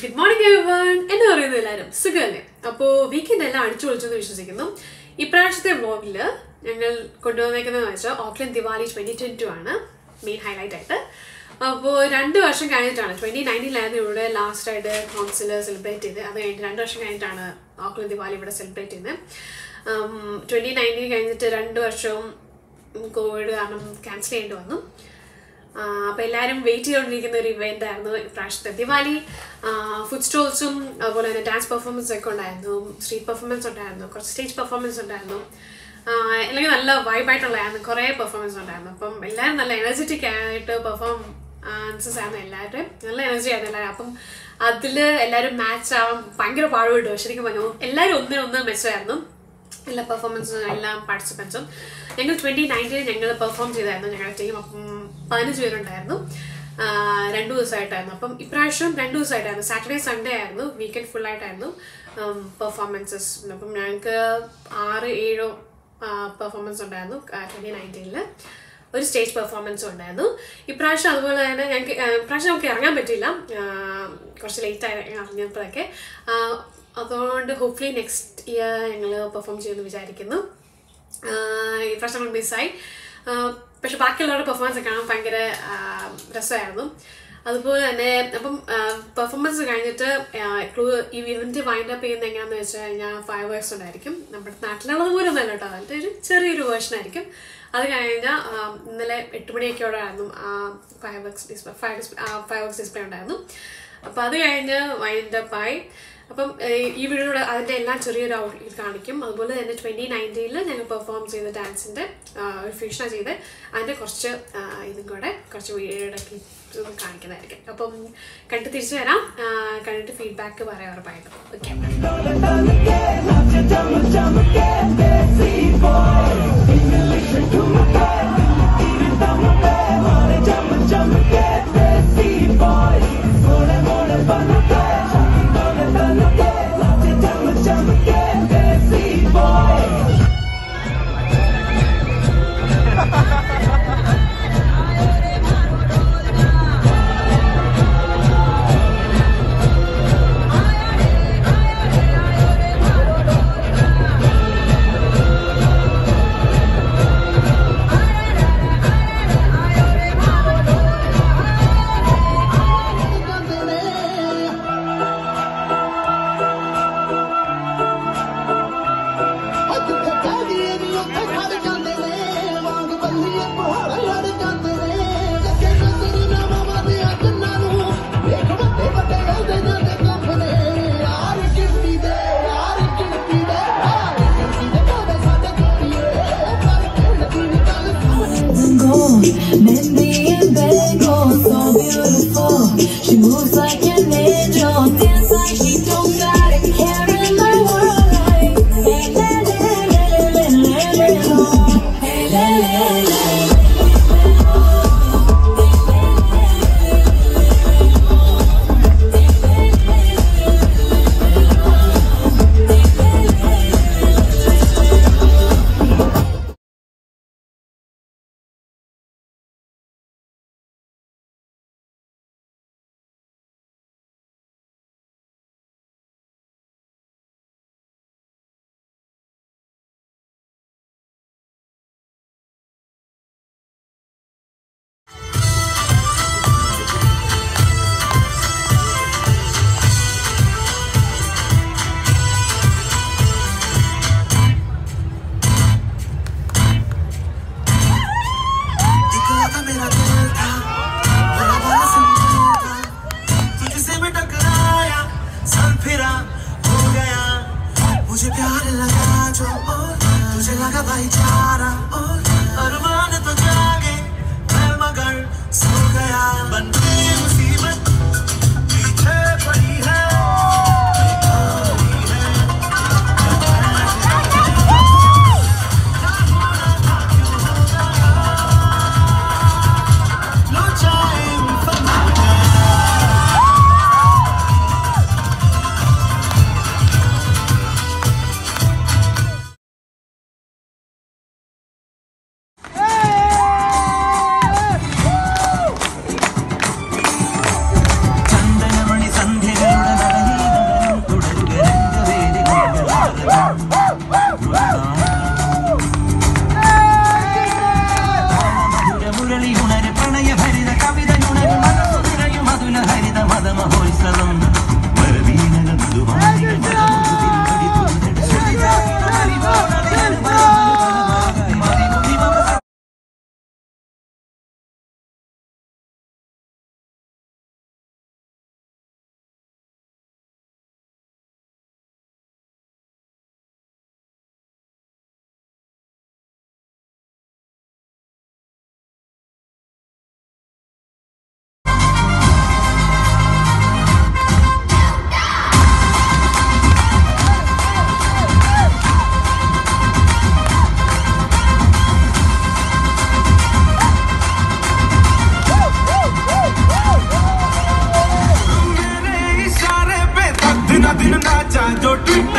Good morning എവൺ എന്ന് പറയുന്നത് എല്ലാവരും സുഖമല്ലേ അപ്പോൾ വീക്കെൻഡ് എല്ലാം അടിച്ചു പൊളിച്ചെന്ന് വിശ്വസിക്കുന്നു ഇപ്രാവശ്യത്തെ വ്ളോഗില് ഞങ്ങൾ കൊണ്ടുവന്നേക്കുന്നതെന്ന് വെച്ചാൽ Auckland Diwali twenty twenty two ആണ് മെയിൻ ഹൈലൈറ്റ് ആയിട്ട് അപ്പോൾ രണ്ട് വർഷം കഴിഞ്ഞിട്ടാണ് ട്വന്റി നയൻറ്റീനിലായിരുന്നു ഇവിടെ ലാസ്റ്റ് ആയിട്ട് കൗൺസിൽ സെലിബ്രേറ്റ് ചെയ്ത് അത് കഴിഞ്ഞിട്ട് രണ്ട് വർഷം കഴിഞ്ഞിട്ടാണ് ഓക്ലൻഡ് ദിവാലി ഇവിടെ സെലിബ്രേറ്റ് ചെയ്യുന്നത് ട്വന്റി നയൻറ്റീൻ കഴിഞ്ഞിട്ട് രണ്ട് വർഷവും കോവിഡ് കാരണം ക്യാൻസൽ ചെയ്യേണ്ടി വന്നു അപ്പോൾ എല്ലാവരും വെയിറ്റ് ചെയ്തുകൊണ്ടിരിക്കുന്ന ഒരു ഇവന്റ് ആയിരുന്നു ഇപ്രാവശ്യത്തെ ദിവാലി ഫുഡ് സ്റ്റോൾസും അതുപോലെ തന്നെ ഡാൻസ് പെർഫോമൻസ് ഒക്കെ ഉണ്ടായിരുന്നു സ്ട്രീറ്റ് പെർഫോമൻസ് ഉണ്ടായിരുന്നു കുറച്ച് സ്റ്റേജ് പെർഫോമൻസ് ഉണ്ടായിരുന്നു അല്ലെങ്കിൽ നല്ല വൈബായിട്ടുള്ളതായിരുന്നു കുറേ പെർഫോമൻസ് ഉണ്ടായിരുന്നു അപ്പം എല്ലാവരും നല്ല എനർജറ്റിക് ആയിട്ട് പെർഫോം ആൻസേഴ്സ് ആയിരുന്നു എല്ലാവരുടെയും നല്ല എനർജി ആയിരുന്നു എല്ലാവരും അപ്പം അതിൽ എല്ലാവരും മാച്ച് ആവാൻ ഭയങ്കര പാടുപെട്ടു ശരിക്കും പറഞ്ഞു എല്ലാവരും ഒന്നിനൊന്ന് മെച്ചമായിരുന്നു എല്ലാ പെർഫോമൻസും എല്ലാ പാർട്ടിസിപ്പൻസും ഞങ്ങൾ ട്വന്റി നയൻറ്റീൻ ഞങ്ങൾ പെർഫോം ചെയ്തായിരുന്നു ഞങ്ങളുടെ ടീം അപ്പം പതിനഞ്ച് പേരുണ്ടായിരുന്നു രണ്ടു ദിവസമായിട്ടായിരുന്നു അപ്പം ഇപ്രാവശ്യം രണ്ടു ദിവസമായിട്ടായിരുന്നു സാറ്റർഡേ സൺഡേ ആയിരുന്നു വീക്കെൻഡ് ഫുൾ ആയിട്ടായിരുന്നു പെർഫോമൻസസ് അപ്പം ഞങ്ങൾക്ക് ആറ് ഏഴോ പെർഫോമൻസ് ഉണ്ടായിരുന്നു ട്വന്റി നയൻറ്റീനിൽ ഒരു സ്റ്റേജ് പെർഫോമൻസും ഉണ്ടായിരുന്നു ഇപ്രാവശ്യം അതുപോലെ തന്നെ ഞങ്ങൾക്ക് ഇപ്രാവശ്യം നമുക്ക് ഇറങ്ങാൻ പറ്റില്ല കുറച്ച് ലേറ്റ് ആയി അറിഞ്ഞപ്പോഴൊക്കെ അതുകൊണ്ട് ഹോപ്പ്ഫുള്ളി നെക്സ്റ്റ് ഇയർ ഞങ്ങൾ പെർഫോം ചെയ്യുമെന്ന് വിചാരിക്കുന്നു ഇപ്രാവശ്യം നമ്മൾ മിസ്സായി പക്ഷെ ബാക്കിയുള്ളവരുടെ പെർഫോമൻസ് കാണാൻ ഭയങ്കര രസമായിരുന്നു അതുപോലെ തന്നെ അപ്പം പെർഫോമൻസ് കഴിഞ്ഞിട്ട് ഈ ഇവന്റ് വൈൻഡ് അപ്പ് ചെയ്യുന്നത് എങ്ങനെയാണെന്ന് വെച്ച് കഴിഞ്ഞാൽ ഫൈവ് വേഴ്സ് ഉണ്ടായിരിക്കും നമ്മുടെ നാട്ടിലുള്ളത് പോലെ ഒന്നല്ല കേട്ടോ അതിൻ്റെ ഒരു ചെറിയൊരു വേർഷൻ ആയിരിക്കും അത് കഴിഞ്ഞാൽ ഇന്നലെ എട്ട് മണിയൊക്കെയോടെ ആയിരുന്നു fireworks display fire display fireworks display ഉണ്ടായിരുന്നു അപ്പോൾ അത് കഴിഞ്ഞ് വൈൻഡ് അപ്പ് ആയി അപ്പം ഈ വീഡിയോയുടെ അതിൻ്റെ എല്ലാം ചെറിയൊരു ഔട്ട്ലെറ്റ് കാണിക്കും അതുപോലെ തന്നെ ട്വൻറ്റി നയൻറ്റീനിൽ ഞങ്ങൾ പെർഫോം ചെയ്ത ഡാൻസിൻ്റെ ഒരു ഫ്യൂഷന ചെയ്ത് അതിൻ്റെ കുറച്ച് ഇതും കൂടെ കുറച്ച് വീഡിയോയുടെ ക്ലിപ്പ് കാണിക്കുന്നതായിരിക്കും അപ്പം കണ്ടു തിരിച്ചു വരാം കണ്ടിട്ട് ഫീഡ്ബാക്ക് പറയാം ഉറപ്പായിട്ടും okay Mindy and Bagel, so beautiful. She moves like an angel, dance like she don't got a care in the world. Like, hey, la, la, la, la, la, la, la. Hey, la, la, la. इकलौता मेरा दिल था बड़ा बड़ा संभल था तुझसे मैं टकराया सर फिरा हो गया मुझे प्यार लगा जो तुझे लगा भाईचारा अरमान तो जागे मैं मगर सो गया बन गई मुसीबत पीछे पड़ी है लो चाहे जो ट्विंकल